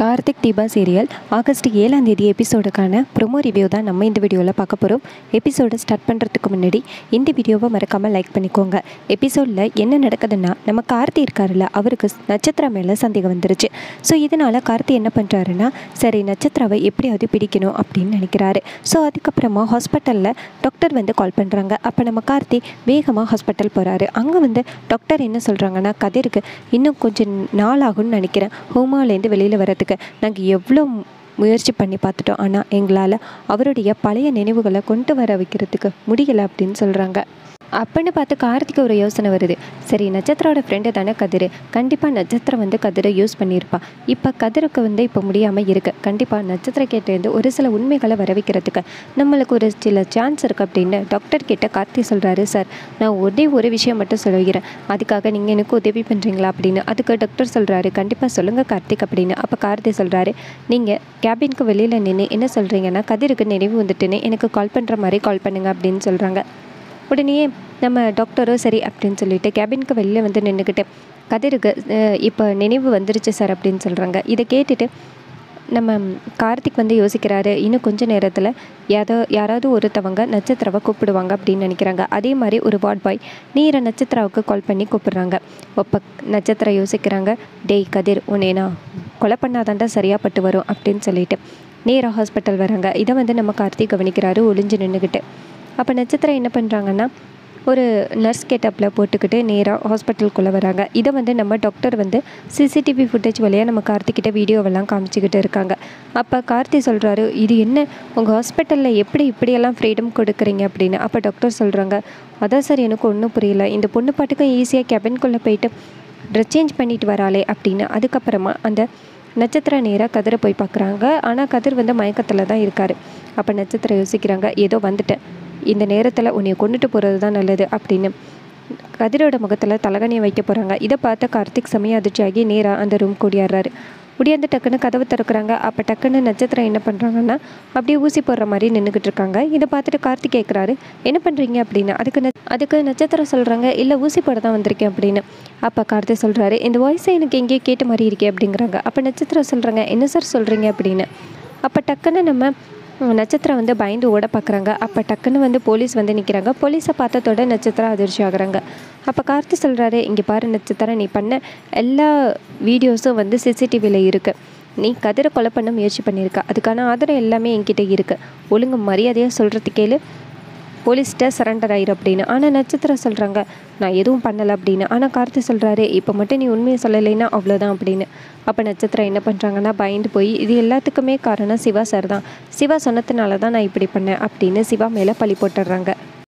Karthik Deepa serial August ஏழாம் தேதி எபிசோடுக்கான promo review தான் நம்ம இந்த வீடியோவில் பார்க்க போகிறோம் எபிசோடை ஸ்டார்ட் பண்ணுறதுக்கு முன்னாடி இந்த வீடியோவை மறக்காமல் லைக் பண்ணிக்கோங்க எபிசோடில் என்ன நடக்குதுன்னா நம்ம கார்த்தி இருக்காருல்ல அவருக்கு நட்சத்திரா மேலே சந்தேகம் வந்துருச்சு ஸோ இதனால் கார்த்தி என்ன பண்ணுறாருன்னா சரி நட்சத்திராவை எப்படியாவது பிடிக்கணும் அப்படின்னு நினைக்கிறாரு ஸோ அதுக்கப்புறமா ஹாஸ்பிட்டலில் டாக்டர் வந்து கால் பண்ணுறாங்க அப்போ நம்ம கார்த்தி வேகமாக ஹாஸ்பிட்டல் போகிறாரு அங்கே வந்து டாக்டர் என்ன சொல்கிறாங்கன்னா கதிருக்கு இன்னும் கொஞ்சம் நாள் ஆகும்னு நினைக்கிறேன் ஹோமாலேருந்து வெளியில் வரதுக்கு நாங்கள் எவ்வளோ முயற்சி பண்ணி பார்த்துட்டோம் ஆனால் எங்களால் அவருடைய பழைய நினைவுகளை கொண்டு வர வைக்கிறதுக்கு முடியலை அப்படின்னு சொல்கிறாங்க அப்பன்னு பார்த்து கார்த்திக்கு ஒரு யோசனை வருது சரி நட்சத்திரோட ஃப்ரெண்டு தானே கதிர் கண்டிப்பாக நட்சத்திரம் வந்து கதிரை யூஸ் பண்ணியிருப்பா இப்போ கதிருக்கு வந்து இப்போ முடியாமல் இருக்குது கண்டிப்பாக நட்சத்திர கேட்டேருந்து ஒரு சில உண்மைகளை வர வைக்கிறதுக்கு நம்மளுக்கு ஒரு சில சான்ஸ் இருக்குது அப்படின்னு டாக்டர் கிட்ட கார்த்தி சொல்கிறாரு சார் நான் ஒரே ஒரு விஷயம் மட்டும் சொல்லிக்கிறேன் அதுக்காக நீங்கள் எனக்கு உதவி பண்ணுறீங்களா அப்படின்னு அதுக்கு டாக்டர் சொல்கிறாரு கண்டிப்பாக சொல்லுங்கள் கார்த்திக் அப்படின்னு அப்போ கார்த்தி சொல்கிறாரு நீங்கள் கேபினுக்கு வெளியில் நின்று என்ன சொல்கிறீங்கன்னா கதிருக்கு நினைவு வந்துட்டுன்னு எனக்கு கால் பண்ணுற மாதிரி கால் பண்ணுங்க அப்படின்னு சொல்கிறாங்க உடனே நம்ம டாக்டரும் சரி அப்படின்னு சொல்லிட்டு கேபினுக்கு வெளியில் வந்து நின்றுக்கிட்டு கதிருக்கு அஹ், இப்போ நினைவு வந்துருச்சு சார் அப்படின்னு சொல்கிறாங்க இதை கேட்டுட்டு நம்ம கார்த்திக் வந்து யோசிக்கிறாரு இன்னும் கொஞ்ச நேரத்தில் யாரோ யாராவது ஒருத்தவங்க நட்சத்திராவை கூப்பிடுவாங்க அப்படின்னு நினைக்கிறாங்க அதே மாதிரி ஒரு வார்ட் பாய் நீரை நட்சத்திராவுக்கு கால் பண்ணி கூப்பிடுறாங்க அப்போ நட்சத்திரம் யோசிக்கிறாங்க டேய் கதிர் உன்னே நான் கொலை பண்ணாதாண்டா சரியாக பட்டு வரும் அப்படின்னு சொல்லிட்டு நேராக ஹாஸ்பிட்டல் வராங்க இதை வந்து நம்ம கார்த்திக் கவனிக்கிறாரு ஒளிஞ்சு நின்றுக்கிட்டு அப்போ நட்சத்திரம் என்ன பண்ணுறாங்கன்னா ஒரு நர்ஸ் கெட்டப்பில் போட்டுக்கிட்டு நேராக ஹாஸ்பிட்டலுக்குள்ளே வராங்க இதை வந்து நம்ம டாக்டர் வந்து சிசிடிவி ஃபுட்டேஜ் வழியாக நம்ம கார்த்திக்கிட்ட வீடியோவெல்லாம் காமிச்சிக்கிட்டு இருக்காங்க அப்போ கார்த்தி சொல்கிறாரு இது என்ன உங்கள் ஹாஸ்பிட்டலில் எப்படி இப்படியெல்லாம் ஃப்ரீடம் கொடுக்குறீங்க அப்படின்னு அப்போ டாக்டர் சொல்கிறாங்க அதான் சார் எனக்கு ஒன்றும் புரியல இந்த பொண்ணு பாட்டுக்கும் ஈஸியாக கேபின்குள்ளே போயிட்டு ட்ரெஸ் சேஞ்ச் பண்ணிட்டு வராளே அப்படின்னு அதுக்கப்புறமா அந்த நட்சத்திர நேராக கதிரை போய் பார்க்குறாங்க ஆனால் கதிர் வந்து மயக்கத்தில் தான் இருக்கார் அப்போ நட்சத்திரம் யோசிக்கிறாங்க ஏதோ வந்துட்டேன் இந்த நேரத்தில் உன்னை கொண்டுட்டு போகிறது தான் நல்லது அப்படின்னு கதிரோட முகத்தில் தலகணியை வைக்க போகிறாங்க இதை பார்த்த கார்த்திக் செமைய அதிர்ச்சியாகி நேராக அந்த ரூம் கூடியாடுறாரு முடியாந்து டக்குன்னு கதவு திறக்கிறாங்க அப்போ டக்குன்னு நட்சத்திரம் என்ன பண்ணுறாங்கன்னா அப்படியே ஊசி போடுற மாதிரி நின்றுக்கிட்டு இருக்காங்க இதை பார்த்துட்டு கார்த்திக் கேட்குறாரு என்ன பண்ணுறீங்க அப்படின்னு அதுக்கு ந- அதுக்கு நட்சத்திரம் சொல்கிறாங்க இல்லை ஊசி போட தான் வந்திருக்கேன் அப்படின்னு அப்போ கார்த்திக் சொல்கிறாரு இந்த வாய்ஸை எனக்கு எங்கேயோ கேட்ட மாதிரி இருக்கே அப்படிங்கிறாங்க அப்போ நட்சத்திரம் சொல்கிறாங்க என்ன சார் சொல்கிறீங்க அப்படின்னு அப்போ டக்குன்னு நம்ம ம், நட்சத்திரம் வந்து பயந்து ஓட பார்க்குறாங்க அப்போ டக்குன்னு வந்து போலீஸ் வந்து நிற்கிறாங்க போலீஸை பார்த்ததோட நட்சத்திரம் அதிர்ச்சி ஆகுறாங்க அப்போ கார்த்தி சொல்கிறாரு இங்கே பாரு நட்சத்திரம் நீ பண்ண எல்லா வீடியோஸும் வந்து சிசிடிவியில் இருக்குது நீ கதிரை கொலை பண்ண முயற்சி பண்ணியிருக்க அதுக்கான ஆதாரம் எல்லாமே என்கிட்ட இருக்குது ஒழுங்கு மரியாதையாக சொல்கிறது கேளு போலீஸ்கிட்ட சரண்டர் ஆயிரு அப்படின்னு ஆனால் நட்சத்திரம் சொல்கிறாங்க நான் எதுவும் பண்ணலை அப்படின்னு ஆனால் கார்த்தி சொல்கிறாரு இப்போ மட்டும் நீ உண்மையை சொல்லலைன்னா அவ்வளோதான் அப்படின்னு அப்போ நட்சத்திரம் என்ன பண்ணுறாங்கன்னா பயந்து போய் இது எல்லாத்துக்குமே காரணம் சிவா சார் தான் சிவா சொன்னதுனால தான் நான் இப்படி பண்ணேன் அப்படின்னு சிவா மேலே பழி போட்டுடுறாங்க